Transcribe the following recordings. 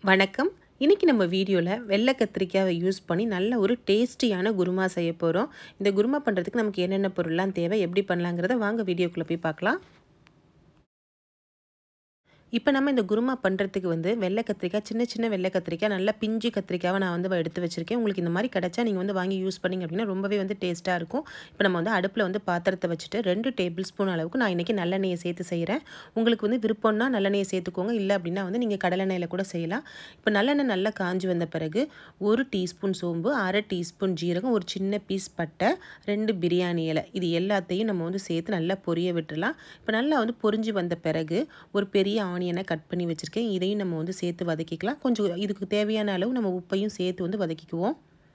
வணக்கம் இன்றைக்கி நம்ம வீடியோவில் வெள்ளை கத்திரிக்காவை யூஸ் பண்ணி நல்ல ஒரு டேஸ்டியான குருமா செய்ய போகிறோம் இந்த குருமா பண்ணுறதுக்கு நமக்கு என்னென்ன பொருள்லாம் தேவை எப்படி பண்ணலாங்கிறத வாங்க வீடியோக்குள்ளே போய் பார்க்கலாம் இப்போ நம்ம இந்த குருமா பண்ணுறதுக்கு வந்து வெள்ளை கத்திரிக்காய் சின்ன சின்ன வெள்ளை கத்திரிக்காய் நல்லா பிஞ்சு கத்திரிக்காவை நான் வந்து எடுத்து வச்சுருக்கேன் உங்களுக்கு இந்த மாதிரி கிடச்சா நீங்கள் வந்து வாங்கி யூஸ் பண்ணிங்க அப்படின்னா ரொம்பவே வந்து டேஸ்ட்டாக இருக்கும் இப்போ நம்ம வந்து அடுப்பில் வந்து பாத்திரத்தை வச்சுட்டு ரெண்டு டேபிள் ஸ்பூன் அளவுக்கு நான் இன்றைக்கி நல்லெண்ணெயை சேர்த்து செய்கிறேன் உங்களுக்கு வந்து விருப்பம்னா நல்லெண்ணெயை சேர்த்துக்கோங்க இல்லை அப்படின்னா வந்து நீங்கள் கடலெண்ணெயில் கூட செய்யலாம் இப்போ நல்லெண்ணெய் நல்லா காஞ்சி வந்த பிறகு ஒரு டீஸ்பூன் சோம்பு அரை டீஸ்பூன் ஜீரகம் ஒரு சின்ன பீஸ் பட்டை ரெண்டு பிரியாணி இலை இது எல்லாத்தையும் நம்ம வந்து சேர்த்து நல்லா பொரிய விட்டுடலாம் இப்போ நல்லா வந்து பொரிஞ்சு வந்த பிறகு ஒரு பெரிய ஆனியனை கட் பண்ணி வச்சுருக்கேன் இதையும் நம்ம வந்து சேர்த்து வதக்கிக்கலாம் கொஞ்சம் இதுக்கு தேவையான அளவு நம்ம உப்பையும் சேர்த்து வந்து வதக்கிக்குவோம்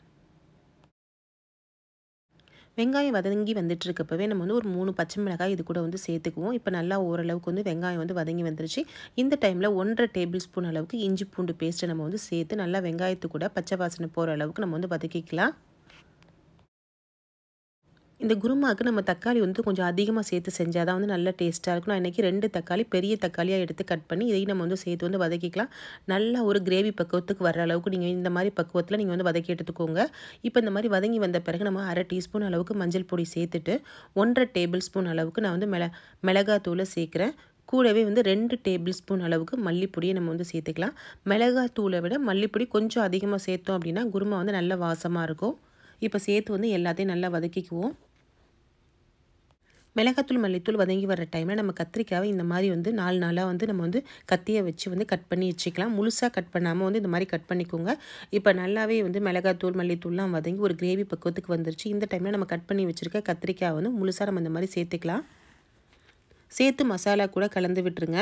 வெங்காயம் வதங்கி வந்துட்டு இருக்கப்பவே நம்ம வந்து ஒரு மூணு பச்சை மிளகாய் இது கூட வந்து சேர்த்துக்குவோம் இப்போ நல்லா ஓரளவுக்கு வந்து வெங்காயம் வந்து வதங்கி வந்துருச்சு இந்த டைமில் ஒன்றரை டேபிள் ஸ்பூன் அளவுக்கு இஞ்சி பூண்டு பேஸ்ட்டை நம்ம வந்து சேர்த்து நல்லா வெங்காயத்து கூட பச்சை வாசனை போகிற அளவுக்கு நம்ம வந்து வதக்கிக்கலாம் இந்த குருமாவுக்கு நம்ம தக்காளி வந்து கொஞ்சம் அதிகமாக சேர்த்து செஞ்சால் தான் வந்து நல்ல டேஸ்ட்டாக இருக்கும் நான் இன்றைக்கி ரெண்டு தக்காளி பெரிய தக்காளியாக எடுத்து கட் பண்ணி இதையும் நம்ம வந்து சேர்த்து வந்து வதக்கிக்கலாம் நல்லா ஒரு கிரேவி பக்குவத்துக்கு வர அளவுக்கு நீங்கள் இந்த மாதிரி பக்குவத்தில் நீங்கள் வந்து வதக்கி எடுத்துக்கோங்க இப்போ இந்த மாதிரி வதங்கி வந்த பிறகு நம்ம அரை டீஸ்பூன் அளவுக்கு மஞ்சள் பொடி சேர்த்துட்டு ஒன்றரை டேபிள் ஸ்பூன் அளவுக்கு நான் வந்து மிள மிளகாத்தூளை சேர்க்குறேன் கூடவே வந்து ரெண்டு டேபிள் ஸ்பூன் அளவுக்கு மல்லிப்பொடியை நம்ம வந்து சேர்த்துக்கலாம் மிளகாத்தூளை விட மல்லிப்பொடி கொஞ்சம் அதிகமாக சேர்த்தோம் அப்படின்னா குருமா வந்து நல்ல வாசமாக இருக்கும் இப்போ சேர்த்து வந்து எல்லாத்தையும் நல்லா வதக்கிக்குவோம் மிளகாத்தூள் மல்லித்தூள் வதங்கி வர டைமில் நம்ம கத்திரிக்காவை இந்த மாதிரி வந்து நாலு நாளாக வந்து நம்ம வந்து கத்தியை வச்சு வந்து கட் பண்ணி வச்சுக்கலாம் முழுசாக கட் பண்ணாமல் வந்து இந்த மாதிரி கட் பண்ணிக்கோங்க இப்போ நல்லாவே வந்து மிளகாத்தூள் மல்லித்தூள்லாம் வதங்கி ஒரு கிரேவி பக்குவத்துக்கு வந்துருச்சு இந்த டைமில் நம்ம கட் பண்ணி வச்சுருக்க கத்திரிக்காய் வந்து முழுசாக நம்ம இந்த மாதிரி சேர்த்துக்கலாம் சேர்த்து மசாலா கூட கலந்து விட்டுருங்க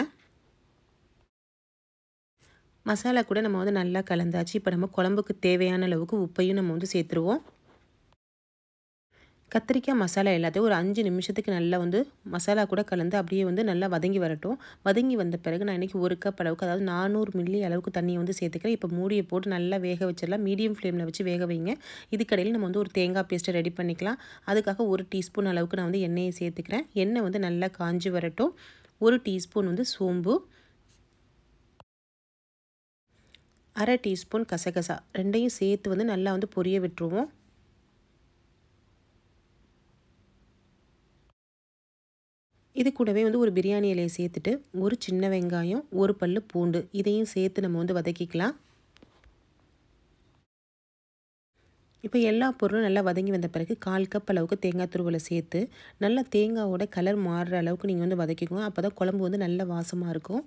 மசாலா கூட நம்ம வந்து நல்லா கலந்தாச்சு இப்போ நம்ம குழம்புக்கு தேவையான அளவுக்கு உப்பையும் நம்ம வந்து சேர்த்துருவோம் கத்திரிக்காய் மசாலா எல்லாத்தையும் ஒரு அஞ்சு நிமிஷத்துக்கு நல்லா வந்து மசாலா கூட கலந்து அப்படியே வந்து நல்லா வதங்கி வரட்டும் வதங்கி வந்த பிறகு நான் இன்றைக்கி ஒரு கப் அளவுக்கு அதாவது நானூறு மில்லி அளவுக்கு தண்ணியை வந்து சேர்த்துக்கிறேன் இப்போ மூடியை போட்டு நல்லா வேக வச்சிடலாம் மீடியம் ஃப்ளேமில் வச்சு வேக வைங்க இதுக்கடையில் நம்ம வந்து ஒரு தேங்காய் பேஸ்ட்டை ரெடி பண்ணிக்கலாம் அதுக்காக ஒரு டீஸ்பூன் அளவுக்கு நான் வந்து எண்ணெயை சேர்த்துக்கிறேன் எண்ணெய் வந்து நல்லா காஞ்சி வரட்டும் ஒரு டீஸ்பூன் வந்து சோம்பு அரை டீஸ்பூன் கசகசா ரெண்டையும் சேர்த்து வந்து நல்லா வந்து பொரிய விட்டுருவோம் இது கூடவே வந்து ஒரு பிரியாணி இலையை சேர்த்துட்டு ஒரு சின்ன வெங்காயம் ஒரு பல்லு பூண்டு இதையும் சேர்த்து நம்ம வந்து வதக்கிக்கலாம் இப்போ எல்லா பொருளும் நல்லா வதங்கி வந்த பிறகு கால் கப் அளவுக்கு தேங்காய் துருவலை சேர்த்து நல்லா தேங்காவோட கலர் மாறுற அளவுக்கு நீங்கள் வந்து வதக்கிக்கோங்க அப்போ தான் குழம்பு வந்து நல்ல வாசமாக இருக்கும்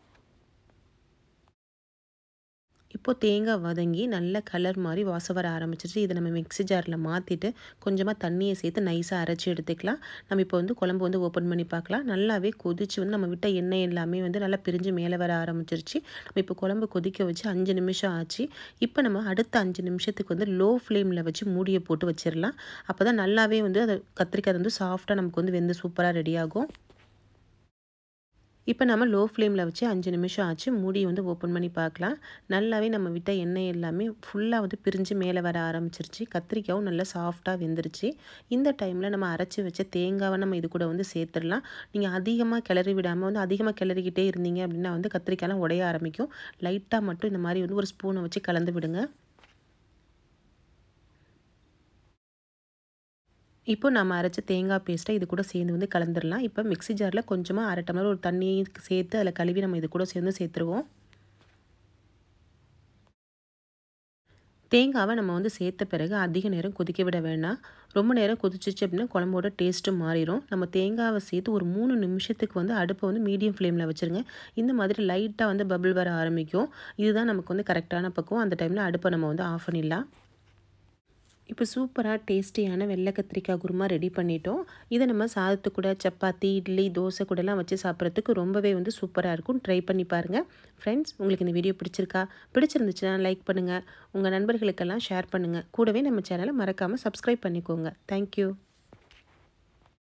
இப்போது தேங்காய் வதங்கி நல்ல கலர் மாதிரி வாசம் வர ஆரம்பிச்சிருச்சு இதை நம்ம மிக்ஸி ஜாரில் மாற்றிட்டு கொஞ்சமாக தண்ணியை சேர்த்து நைஸாக அரைச்சி எடுத்துக்கலாம் நம்ம இப்போ வந்து குழம்பு வந்து ஓப்பன் பண்ணி பார்க்கலாம் நல்லாவே கொதிச்சு வந்து நம்ம விட்ட எண்ணெய் எல்லாமே வந்து நல்லா பிரிஞ்சு மேலே வர ஆரம்பிச்சிருச்சு நம்ம இப்போ குழம்பு கொதிக்க வச்சு அஞ்சு நிமிஷம் ஆச்சு இப்போ நம்ம அடுத்த அஞ்சு நிமிஷத்துக்கு வந்து லோ ஃப்ளேமில் வச்சு மூடியை போட்டு வச்சிடலாம் அப்போ தான் நல்லாவே வந்து அதை கத்திரிக்காய் வந்து சாஃப்டாக நமக்கு வந்து வெந்து சூப்பராக ரெடி ஆகும் இப்போ நம்ம லோ ஃப்ளேமில் வச்சு அஞ்சு நிமிஷம் ஆச்சு மூடி வந்து ஓப்பன் பண்ணி பார்க்கலாம் நல்லாவே நம்ம விட்ட எண்ணெய் எல்லாமே ஃபுல்லாக வந்து பிரிஞ்சு மேலே வர ஆரம்பிச்சிருச்சு கத்திரிக்காயும் நல்லா சாஃப்டாக வெந்துருச்சு இந்த டைமில் நம்ம அரைச்சி வச்ச தேங்காவை நம்ம இது கூட வந்து சேர்த்துடலாம் நீங்கள் அதிகமாக கிளறி விடாமல் வந்து அதிகமாக கிளறிக்கிட்டே இருந்தீங்க அப்படின்னா வந்து கத்திரிக்காயெலாம் உடைய ஆரம்பிக்கும் லைட்டாக மட்டும் இந்த மாதிரி வந்து ஒரு ஸ்பூனை வச்சு கலந்து விடுங்க இப்போ நம்ம அரைச்ச தேங்காய் பேஸ்ட்டை இது கூட சேர்ந்து வந்து கலந்துடலாம் இப்போ மிக்ஸி ஜாரில் கொஞ்சமாக அரை டம்ளர் ஒரு தண்ணியை சேர்த்து அதில் கழுவி நம்ம இது கூட சேர்ந்து சேர்த்துருவோம் தேங்காவை நம்ம வந்து சேர்த்த பிறகு அதிக நேரம் கொதிக்க விட வேண்டாம் ரொம்ப நேரம் கொதிச்சிச்சு அப்படின்னா குழம்போட டேஸ்ட்டு மாறிடும் நம்ம தேங்காவை சேர்த்து ஒரு மூணு நிமிஷத்துக்கு வந்து அடுப்பை வந்து மீடியம் ஃப்ளேமில் வச்சுருங்க இந்த மாதிரி லைட்டாக வந்து பபிள் வர ஆரம்பிக்கும் இதுதான் நமக்கு வந்து கரெக்டான பக்கம் அந்த டைமில் அடுப்பை நம்ம வந்து ஆஃப் பண்ணிடலாம் இப்போ சூப்பராக டேஸ்டியான வெள்ளை கத்திரிக்காய் குருமா ரெடி பண்ணிட்டோம் இதை நம்ம சாதத்து கூட சப்பாத்தி இட்லி தோசை கூடலாம் வச்சு சாப்பிட்றதுக்கு ரொம்பவே வந்து சூப்பராக இருக்கும் ட்ரை பண்ணி பாருங்கள் ஃப்ரெண்ட்ஸ் உங்களுக்கு இந்த வீடியோ பிடிச்சிருக்கா பிடிச்சிருந்துச்சுன்னா லைக் பண்ணுங்கள் உங்கள் நண்பர்களுக்கெல்லாம் ஷேர் பண்ணுங்கள் கூடவே நம்ம சேனலை மறக்காமல் சப்ஸ்கிரைப் பண்ணிக்கோங்க தேங்க்யூ